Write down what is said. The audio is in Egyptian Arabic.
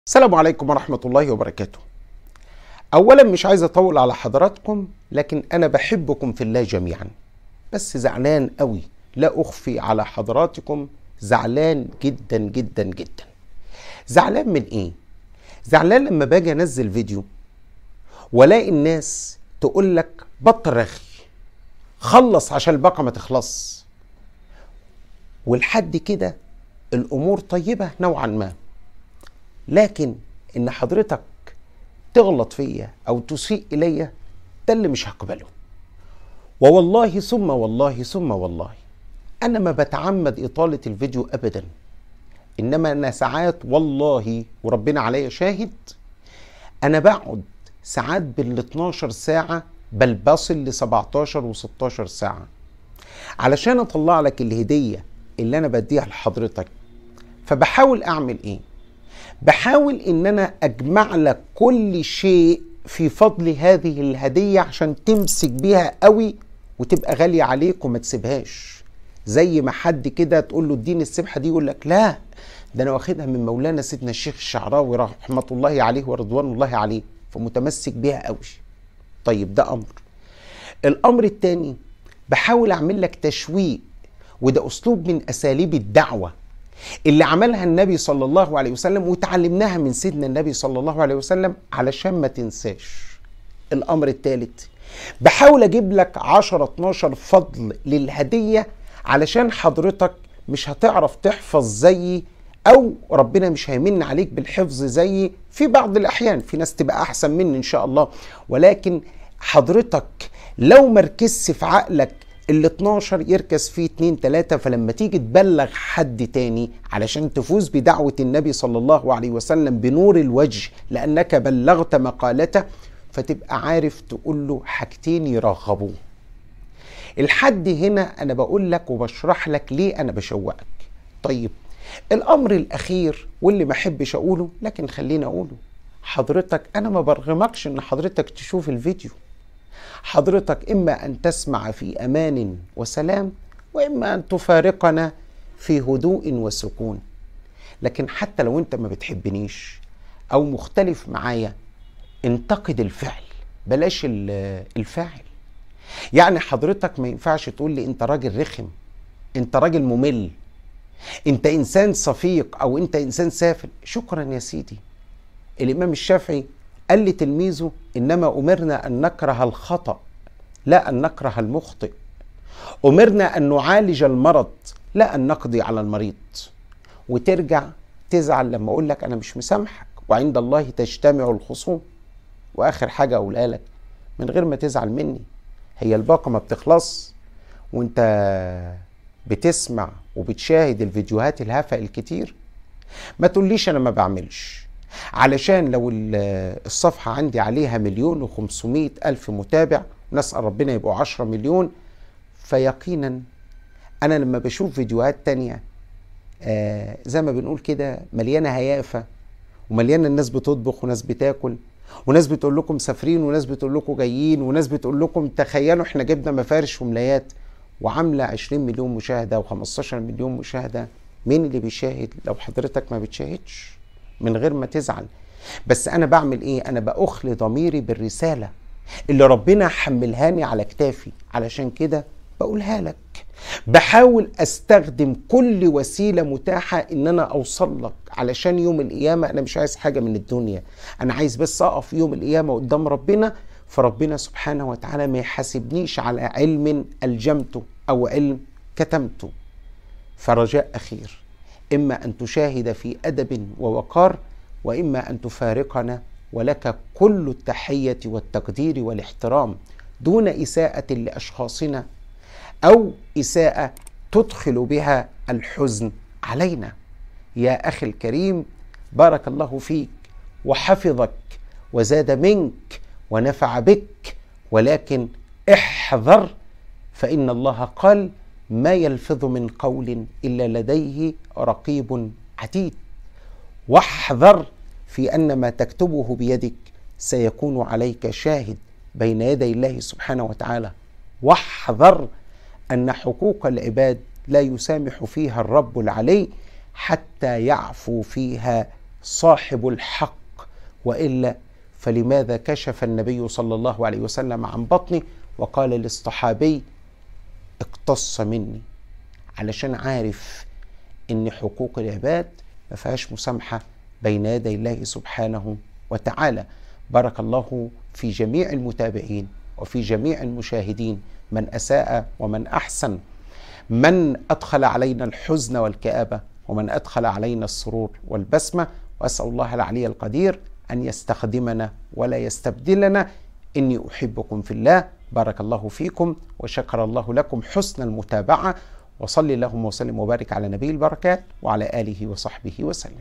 السلام عليكم ورحمة الله وبركاته. أولا مش عايز أطول على حضراتكم لكن أنا بحبكم في الله جميعا. بس زعلان قوي لا أخفي على حضراتكم زعلان جدا جدا جدا. زعلان من إيه؟ زعلان لما باجي أنزل فيديو ولاقي الناس تقول لك بطل رغي خلص عشان الباقة ما تخلص. ولحد كده الأمور طيبة نوعا ما. لكن ان حضرتك تغلط فيا او تسيء الي ده اللي مش هقبله ووالله ثم والله ثم والله انا ما بتعمد اطاله الفيديو ابدا انما انا ساعات والله وربنا عليا شاهد انا بقعد ساعات بال 12 ساعه بل بصل ل 17 و16 ساعه علشان اطلع لك الهديه اللي انا بديها لحضرتك فبحاول اعمل ايه بحاول ان انا اجمع لك كل شيء في فضل هذه الهدية عشان تمسك بيها قوي وتبقى غالية عليك وما تسيبهاش زي ما حد كده تقول له اديني السبحة دي يقول لك لا ده انا واخدها من مولانا سيدنا الشيخ الشعراوي رحمة الله عليه ورضوان الله عليه فمتمسك بيها قوي طيب ده امر الامر الثاني بحاول اعمل لك تشويق وده اسلوب من اساليب الدعوه اللي عملها النبي صلى الله عليه وسلم وتعلمناها من سيدنا النبي صلى الله عليه وسلم علشان ما تنساش الامر الثالث بحاول اجيب لك 10 12 فضل للهديه علشان حضرتك مش هتعرف تحفظ زيي او ربنا مش هيمن عليك بالحفظ زيي في بعض الاحيان في ناس تبقى احسن مني ان شاء الله ولكن حضرتك لو مركزش في عقلك ال 12 يركز فيه 2 3 فلما تيجي تبلغ حد تاني علشان تفوز بدعوة النبي صلى الله عليه وسلم بنور الوجه لأنك بلغت مقالته فتبقى عارف تقول له حاجتين يرغبوه الحد هنا أنا بقول لك وبشرح لك ليه أنا بشوقك طيب الأمر الأخير واللي ما أحبش أقوله لكن خليني أقوله حضرتك أنا ما برغمكش إن حضرتك تشوف الفيديو حضرتك اما ان تسمع في امان وسلام واما ان تفارقنا في هدوء وسكون لكن حتى لو انت ما بتحبنيش او مختلف معايا انتقد الفعل بلاش الفاعل يعني حضرتك ما ينفعش تقول لي انت راجل رخم انت راجل ممل انت انسان صفيق او انت انسان سافل شكرا يا سيدي الامام الشافعي قال لتلميذه انما امرنا ان نكره الخطا لا ان نكره المخطئ امرنا ان نعالج المرض لا ان نقضي على المريض وترجع تزعل لما اقول لك انا مش مسامحك وعند الله تجتمع الخصوم واخر حاجه اقولها لك من غير ما تزعل مني هي الباقه ما بتخلص وانت بتسمع وبتشاهد الفيديوهات الهفا الكتير ما تقوليش انا ما بعملش علشان لو الصفحة عندي عليها مليون وخمسمائة ألف متابع نسأل ربنا يبقوا عشرة مليون فيقينا أنا لما بشوف فيديوهات تانية آه زي ما بنقول كده مليانة هيافة ومليانة الناس بتطبخ وناس بتاكل وناس بتقول لكم مسافرين وناس بتقول لكم جايين وناس بتقول لكم تخيلوا احنا جبنا مفارش وملايات وعاملة 20 مليون مشاهدة و15 مليون مشاهدة مين اللي بيشاهد لو حضرتك ما بتشاهدش من غير ما تزعل بس انا بعمل ايه انا باخلي ضميري بالرساله اللي ربنا حملهاني على كتافي علشان كده بقولها لك بحاول استخدم كل وسيله متاحه ان انا اوصل لك علشان يوم القيامه انا مش عايز حاجه من الدنيا انا عايز بس اقف يوم القيامه قدام ربنا فربنا سبحانه وتعالى ما يحاسبنيش على علم الجمته او علم كتمته فرجاء اخير إما أن تشاهد في أدب ووقار وإما أن تفارقنا ولك كل التحية والتقدير والاحترام دون إساءة لأشخاصنا أو إساءة تدخل بها الحزن علينا يا أخي الكريم بارك الله فيك وحفظك وزاد منك ونفع بك ولكن احذر فإن الله قال ما يلفظ من قول الا لديه رقيب عتيد واحذر في ان ما تكتبه بيدك سيكون عليك شاهد بين يدي الله سبحانه وتعالى واحذر ان حقوق العباد لا يسامح فيها الرب العلي حتى يعفو فيها صاحب الحق والا فلماذا كشف النبي صلى الله عليه وسلم عن بطني وقال للصحابي اقتص مني علشان عارف ان حقوق العباد ما فيهاش مسامحه بين يدي الله سبحانه وتعالى بارك الله في جميع المتابعين وفي جميع المشاهدين من اساء ومن احسن من ادخل علينا الحزن والكابه ومن ادخل علينا السرور والبسمه واسال الله العلي القدير ان يستخدمنا ولا يستبدلنا اني احبكم في الله بارك الله فيكم وشكر الله لكم حسن المتابعه وصلي اللهم وسلم وبارك على نبي البركات وعلى اله وصحبه وسلم